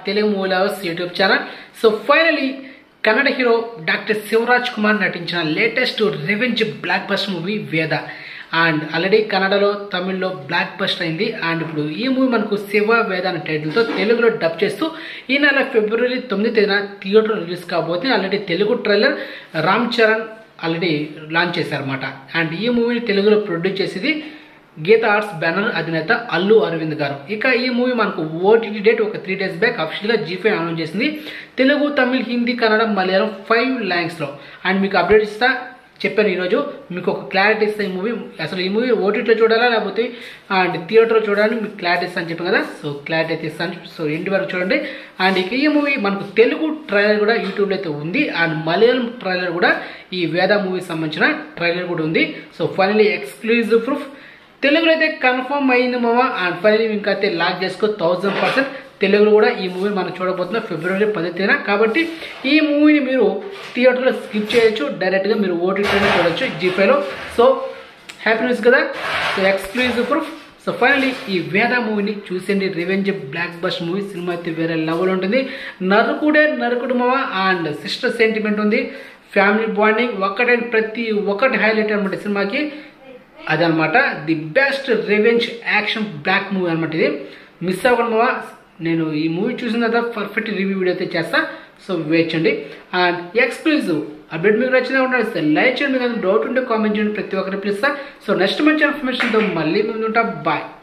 Telugu movie lovers YouTube channel so finally Kannada hero doctor Shivaraj Kumar నటించిన latest revenge block bust movie Veda and already కన్నడలో తమిళ్లో block bust అయింది and ఇప్పుడు ఈ మూవీ మనకు శివ వేద అనే టైటిల్తో తెలుగులో డబ్ చేస్తూ ఈ నెల ఫిబ్రవరి తొమ్మిది తేదీన థియేటర్ రిలీజ్ కాబోతుంది already Telugu trailer Ram Charan already launch చేశారన్నమాట అండ్ ఈ మూవీని తెలుగులో ప్రొడ్యూస్ చేసేది గీత ఆర్ట్స్ బ్యానర్ అధినేత అల్లు అరవింద్ గారు ఇక ఈ మూవీ మనకు ఓటీటీ డేట్ ఒక త్రీ డేస్ బ్యాక్ అఫీషియల్గా జీఫై అనౌన్స్ చేసింది తెలుగు తమిళ్ హిందీ కన్నడ మలయాళం ఫైవ్ లాంగ్స్లో అండ్ మీకు అప్డేట్ ఇస్తా చెప్పాను ఈరోజు మీకు ఒక క్లారిటీ ఇస్తా ఈ మూవీ అసలు ఈ మూవీ ఓటీటీలో చూడాలా లేకపోతే అండ్ థియేటర్లో చూడాలని మీకు క్లారిటీ ఇస్తాను చెప్పాను కదా సో క్లారిటీ అయితే ఇస్తాను సో ఇంటి వరకు చూడండి అండ్ ఇక ఈ మూవీ మనకు తెలుగు ట్రైలర్ కూడా యూట్యూబ్లో అయితే ఉంది అండ్ మలయాళం ట్రైలర్ కూడా ఈ వేద మూవీకి సంబంధించిన ట్రైలర్ కూడా ఉంది సో ఫైనలీ ఎక్స్క్లూజివ్ ప్రూఫ్ తెలుగులో అయితే కన్ఫర్మ్ అయింది మామ అండ్ ఫైనలీ ఇంకా అయితే లాక్ చేసుకో థౌజండ్ పర్సెంట్ తెలుగులో కూడా ఈ మూవీ మనం చూడబోతున్నాం ఫిబ్రవరి పది తేదీన కాబట్టి ఈ మూవీని మీరు థియేటర్లో స్కిప్ చేయొచ్చు డైరెక్ట్గా మీరు ఓటీటీలో చూడొచ్చు జీపేలో సో హ్యాపీ న్యూస్ కదా so exclusive proof so finally ఈ వేద మూవీని చూసేయండి revenge block bust movie cinema అయితే వేరే లెవెల్ ఉంటుంది నరుకుడే నరుకుడు మామ అండ్ సిస్టర్ సెంటిమెంట్ ఉంది ఫ్యామిలీ బాండింగ్ ఒక్కటే ప్రతి ఒక్కటి హైలైట్ అనమాట సినిమాకి అదనమాట the best revenge action block movie అనమాట ఇది మిస్ అవ్వకుండా నేను ఈ మూవీ చూసిన తర్వాత పర్ఫెక్ట్ రివ్యూ వీడియో అయితే చేస్తా సో వెయిట్ చేయండి అండ్ ఎక్స్క్లూజివ్ అప్డేట్ మీకు నచ్చినా ఉండాలి లైక్ చేయండి కానీ డౌట్ ఉంటే కామెంట్ చేయండి ప్రతి ఒక్కరికి పిలుస్తా సో నెక్స్ట్ మంచి ఇన్ఫర్మేషన్తో మళ్ళీ ముందు ఉంటా బాయ్